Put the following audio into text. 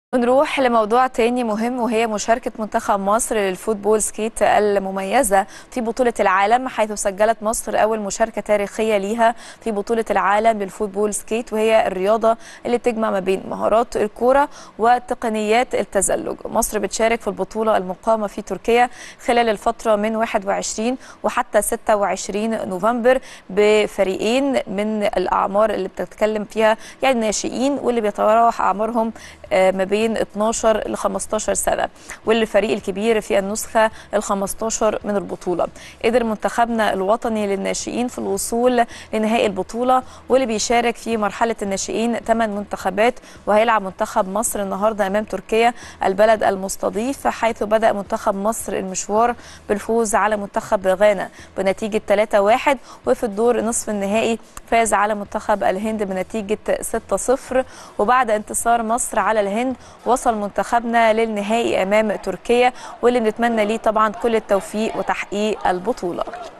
نروح لموضوع تاني مهم وهي مشاركة منتخب مصر للفوتبول سكيت المميزة في بطولة العالم حيث سجلت مصر أول مشاركة تاريخية ليها في بطولة العالم للفوتبول سكيت وهي الرياضة اللي بتجمع ما بين مهارات الكورة وتقنيات التزلج مصر بتشارك في البطولة المقامة في تركيا خلال الفترة من 21 وحتى 26 نوفمبر بفريقين من الأعمار اللي بتتكلم فيها يعني ناشئين واللي بيتراوح أعمارهم ما بين 12 ل 15 سنه والفريق الكبير في النسخه ال 15 من البطوله قدر منتخبنا الوطني للناشئين في الوصول لنهائي البطوله واللي بيشارك في مرحله الناشئين 8 منتخبات وهيلعب منتخب مصر النهارده امام تركيا البلد المستضيف حيث بدا منتخب مصر المشوار بالفوز على منتخب غانا بنتيجه 3-1 وفي الدور نصف النهائي فاز على منتخب الهند بنتيجه 6-0 وبعد انتصار مصر على الهند وصل منتخبنا للنهائي امام تركيا واللي بنتمنى ليه طبعا كل التوفيق وتحقيق البطوله